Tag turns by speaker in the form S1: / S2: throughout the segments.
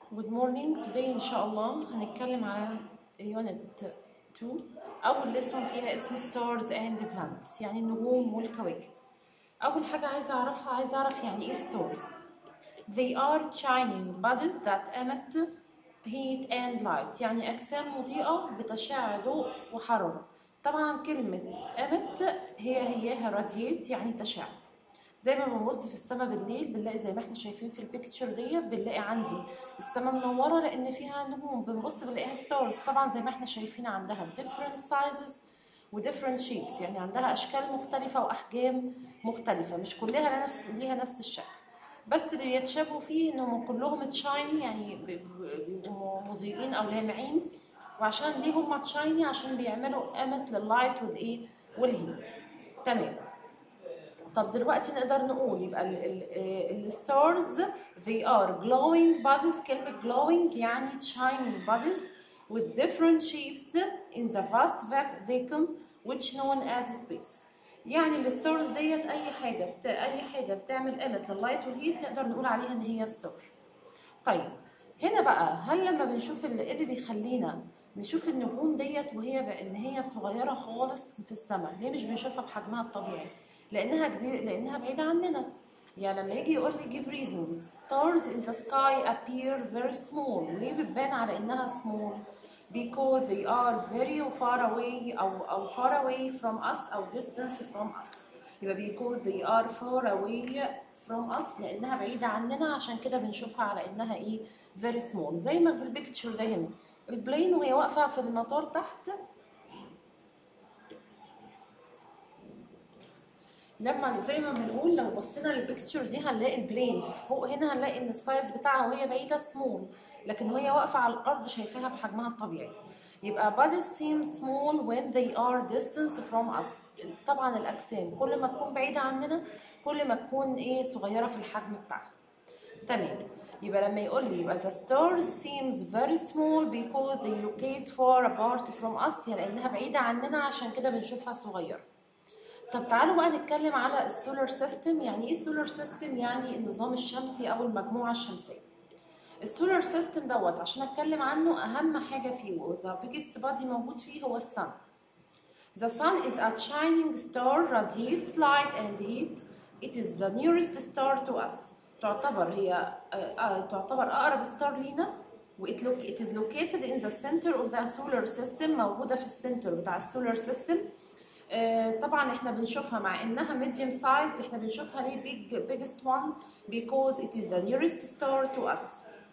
S1: Good morning today إن شاء الله هنتكلم على unit 2 أول lesson فيها اسمه stars and planets يعني النجوم والكواكب أول حاجة عايزة أعرفها عايزة أعرف يعني إيه stars They are shining bodies that emit heat and light يعني أجسام مضيئة بتشع ضوء وحرارة طبعا كلمة emit هي هياها radiate يعني تشع زي ما بنبص في السماء بالليل بنلاقي زي ما احنا شايفين في البيكتشر دي بنلاقي عندي السماء منوره لان فيها نجوم بنبص بنلاقيها ستارز طبعا زي ما احنا شايفين عندها different sizes و different shapes يعني عندها اشكال مختلفه واحجام مختلفه مش كلها نفس ليها نفس الشكل بس اللي بيتشابهوا فيه انهم كلهم تشايني يعني بيبقوا مضيئين او لامعين وعشان ليه هم تشايني عشان بيعملوا امت لللايت والايه والهيت تمام طب دلوقتي نقدر نقول يبقى الستارز they are glowing bodies كلمة glowing يعني shining bodies with different shapes in the vast vacuum which known as space يعني الستارز ديت أي حاجة بت... أي حاجة بتعمل ايمت لللايت والهيت نقدر نقول عليها إن هي ستار طيب هنا بقى هل لما بنشوف اللي, اللي بيخلينا نشوف النجوم ديت وهي إن هي صغيرة خالص في السماء ليه مش بنشوفها بحجمها الطبيعي لانها كبير لانها بعيده عننا يعني لما يجي يقول لي give reasons stars in the sky appear very small ليه بتبان على انها small because they are very far away او او far away from us او distance from us يبقى because they are far away from us لانها بعيده عننا عشان كده بنشوفها على انها ايه very small زي ما في البيكتشر ده هنا البلين وهي واقفه في المطار تحت لما زي ما بنقول لو بصينا للبيكتشر دي هنلاقي البلين فوق هنا هنلاقي ان السايز بتاعها وهي بعيده سمول لكن وهي واقفه على الارض شايفاها بحجمها الطبيعي يبقى bodies seem small when they are distance from us طبعا الاجسام كل ما تكون بعيده عننا كل ما تكون ايه صغيره في الحجم بتاعها تمام يبقى لما يقول لي يبقى the stars seems very small because they locate far apart from us يعني لانها بعيده عننا عشان كده بنشوفها صغيره طب تعالوا بقى نتكلم على السولار سيستم يعني ايه السولار سيستم يعني النظام الشمسي او المجموعه الشمسيه السولار سيستم دوت عشان اتكلم عنه اهم حاجه فيه وذا biggest body موجود فيه هو السن The sun is a shining star radiates light and heat. It is the nearest star to us. تعتبر هي تعتبر أقرب ستار لينا و it, look, it is located in the center of the solar system موجودة في السنتر بتاع السولار سيستم طبعا احنا بنشوفها مع انها ميديوم سايز احنا بنشوفها ليه big biggest one because it is the nearest star to us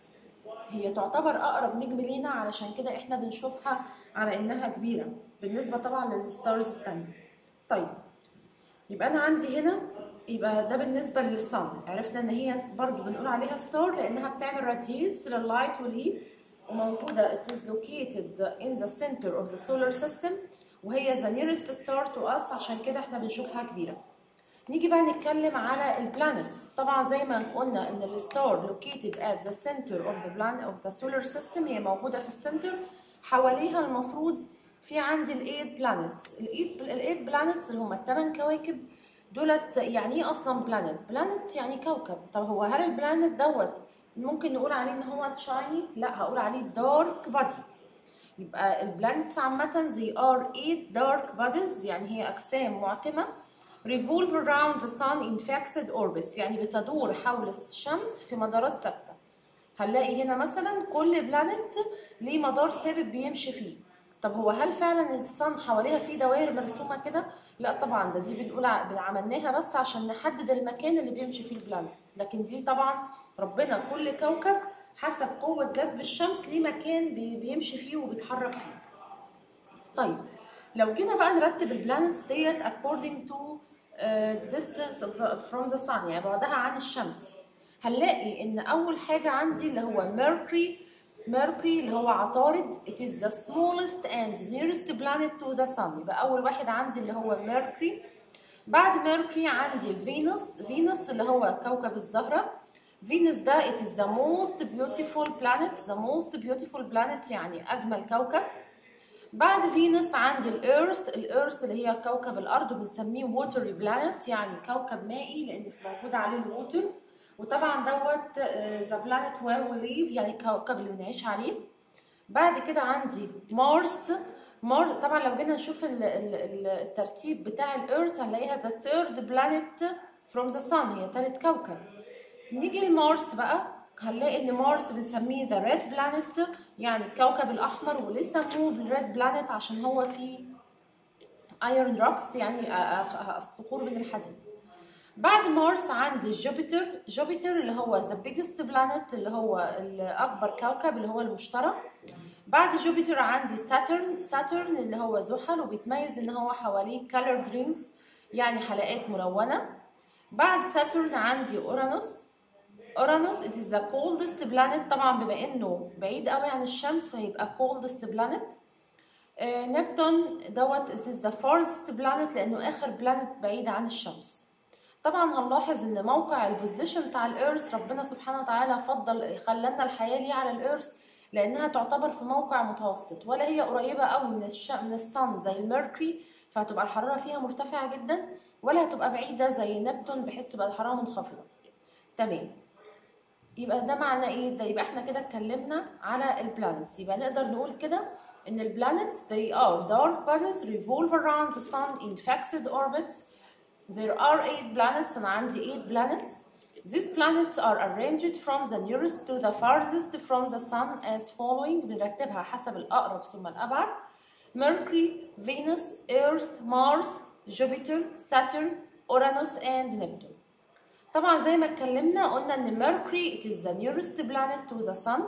S1: هي تعتبر اقرب نجم لينا علشان كده احنا بنشوفها على انها كبيره بالنسبه طبعا للستارز التانية طيب يبقى انا عندي هنا يبقى ده بالنسبه للصن عرفنا ان هي برضو بنقول عليها ستار لانها بتعمل راديتس لللايت والهيت وموجوده it is located in the center of the solar system وهي the nearest star to us عشان كده احنا بنشوفها كبيرة نيجي بقى نتكلم على البلانتس طبعا زي ما قلنا ان الستار located at the center of the planet of the solar system هي موجودة في السنتر حواليها المفروض في عندي الايت بلانتس الايت الايت بلانتس اللي هم الثمان كواكب دولت يعني ايه اصلا بلانت بلانت يعني كوكب طب هو هل البلانت دوت ممكن نقول عليه ان هو تشايني لا هقول عليه دارك بادي يبقى البلانتس عامة they are eight dark bodies يعني هي أجسام معتمة revolve around the sun in fixed orbits يعني بتدور حول الشمس في مدارات ثابتة هنلاقي هنا مثلا كل بلانت ليه مدار ثابت بيمشي فيه طب هو هل فعلا الصن حواليها في دوائر مرسومة كده؟ لا طبعا ده دي بنقول عملناها بس عشان نحدد المكان اللي بيمشي فيه البلانت لكن دي طبعا ربنا كل كوكب حسب قوة جذب الشمس ليه مكان بيمشي فيه وبيتحرك فيه. طيب لو جينا بقى نرتب البلانتس ديت according to uh, distance of the, from the sun يعني بعدها عن الشمس هنلاقي ان اول حاجة عندي اللي هو ميركوري ميركوري اللي هو عطارد it is the smallest and nearest planet to the sun يبقى اول واحد عندي اللي هو ميركوري بعد ميركوري عندي فينوس فينوس اللي هو كوكب الزهره فينوس ده it is the most beautiful planet the most beautiful planet يعني أجمل كوكب بعد فينوس عندي الإيرث الإيرث اللي هي كوكب الأرض بنسميه watery planet يعني كوكب مائي لأن موجود عليه الووتر وطبعا دوت ذا بلانيت وير وي ليف يعني الكوكب اللي بنعيش عليه بعد كده عندي مارس مار طبعا لو جينا نشوف ال ال ال الترتيب بتاع الارث هنلاقيها the third planet from the sun هي تالت كوكب نيجي لمارس بقى هنلاقي ان مارس بنسميه the red planet يعني الكوكب الاحمر وليه سموه بالريد planet عشان هو فيه ايرون روكس يعني الصخور من الحديد بعد مارس عندي جوبيتر جوبيتر اللي هو ذا بيجست بلانيت اللي هو الاكبر كوكب اللي هو المشتري بعد جوبيتر عندي ساترن ساترن اللي هو زحل وبيتميز ان هو حواليه colored rings يعني حلقات ملونه بعد ساترن عندي اورانوس اورانوس it is the coldest planet طبعا بما انه بعيد قوي عن الشمس فهيبقى coldest planet آه، نبتون دوت it is the farthest planet لانه اخر بلانت بعيد عن الشمس طبعا هنلاحظ ان موقع البوزيشن بتاع الارث ربنا سبحانه وتعالى فضل خلالنا الحياه ليه على الارث لانها تعتبر في موقع متوسط ولا هي قريبه قوي من الش... من الصن زي الميركوري فهتبقى الحراره فيها مرتفعه جدا ولا هتبقى بعيده زي نبتون بحيث تبقى الحراره منخفضه تمام يبقى ده معناه ايه ده يبقى احنا كده اتكلمنا على البلانتس يبقى نقدر نقول كده ان البلانتس they are dark bodies revolve around the sun in fixed orbits there are eight planets انا عندي eight planets these planets are arranged from the nearest to the farthest from the sun as following بنرتبها حسب الأقرب ثم الأبعد Mercury, Venus, Earth, Mars, Jupiter, Saturn, Uranus and Neptune طبعا زي ما اتكلمنا قلنا ان Mercury it is the nearest planet to the sun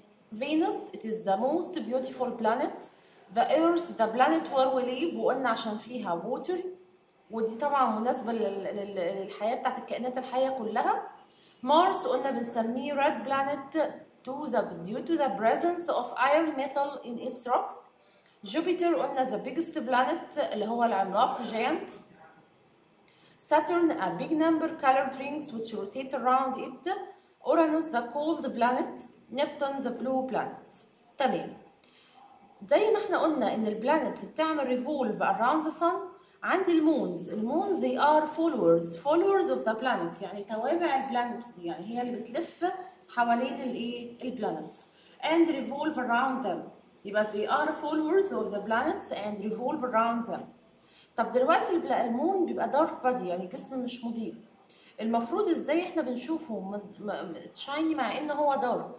S1: Venus it is the most beautiful planet the Earth the planet where we live وقلنا عشان فيها water ودي طبعا مناسبة لل- لل- للحياة بتاعت الكائنات الحية كلها مارس قلنا بنسميه red planet to the due to the presence of iron metal in its rocks جوبيتر قلنا the biggest planet اللي هو العملاق giant Saturn a big number colored rings which rotate around it Uranus the cold planet Neptune the blue planet تمام زي ما احنا قلنا ان البلانتس بتعمل ريفولف around the sun عندي المونز المونز they are followers followers of the planets يعني توابع البلانتس يعني هي اللي بتلف حوالين الايه البلانتس and revolve around them يبقى they are followers of the planets and revolve around them طب دلوقتي البل- المون بيبقى دارك بادي يعني جسم مش مضيء المفروض ازاي احنا بنشوفه تشايني مع ان هو دارك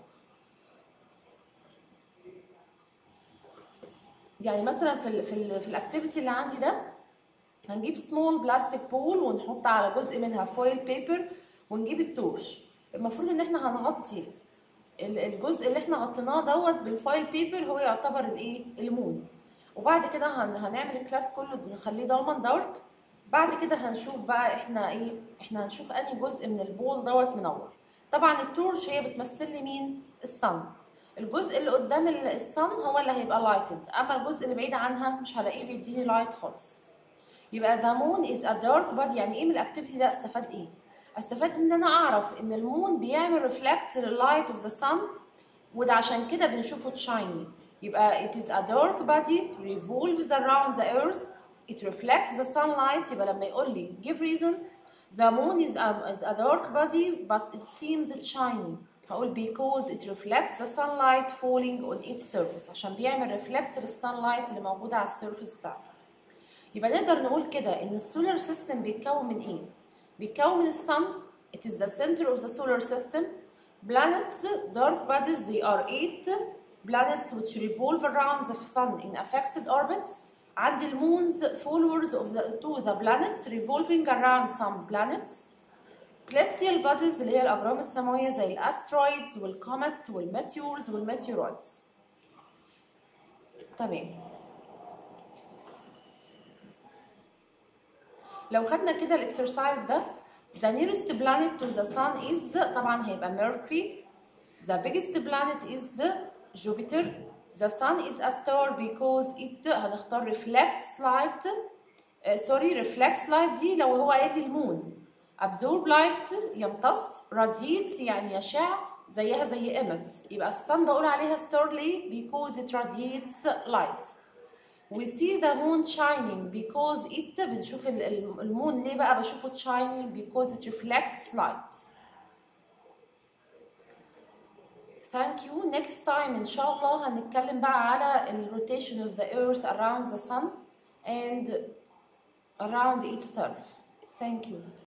S1: يعني مثلا في ال في ال في الاكتيفيتي اللي عندي ده هنجيب سمول بلاستيك بول ونحط على جزء منها فويل بيبر ونجيب التورش المفروض ان احنا هنغطي ال- الجزء اللي احنا غطيناه دوت بالفويل بيبر هو يعتبر الايه المون وبعد كده هن هنعمل الكلاس كله نخليه ضلمه دارك بعد كده هنشوف بقى احنا ايه احنا هنشوف انهي جزء من البول دوت منور طبعا التورش هي بتمثل لي مين الصن الجزء اللي قدام ال- الصن هو اللي هيبقى لايتد اما الجزء اللي بعيد عنها مش هلاقيه بيديني لايت خالص يبقى the moon is a dark body يعني ايه من الاكتيفيتي ده استفاد ايه استفاد ان انا اعرف ان المون بيعمل ريفلكت لللايت اوف ذا sun وده عشان كده بنشوفه shiny يبقى it is a dark body revolves around the earth it reflects the sunlight يبقى لما يقول لي give reason the moon is a, is a dark body but it seems shiny هقول because it reflects the sunlight falling on its surface عشان بيعمل reflect للsunlight اللي موجودة على السيرفيس بتاعته يبقى نقدر نقول كده ان السولار سيستم بيتكون من ايه بيتكون من الصن it is the center of the solar system planets dark bodies they are eight planets which revolve around the sun in a fixed orbits عندي المونز followers of the to the planets revolving around some planets celestial bodies اللي هي الأجرام السماوية زي الأسترويدز والكومتس والميتيورز والميتيورويدز تمام لو خدنا كده الاكسرسايز ده the nearest planet to the sun is طبعا هيبقى Mercury the biggest planet is Jupiter the sun is a star because it هنختار reflects light uh, sorry reflects light دي لو هو قايل لي المون absorb light يمتص radiates يعني يشع زيها زي emit يبقى الصن بقول عليها star ليه because it radiates light we see the moon shining because it بنشوف ال- ال- المون ليه بقى بشوفه shining because it reflects light Thank you. Next time إن شاء الله هنتكلم بقى على ال rotation of the earth around the sun and around itself. Thank you.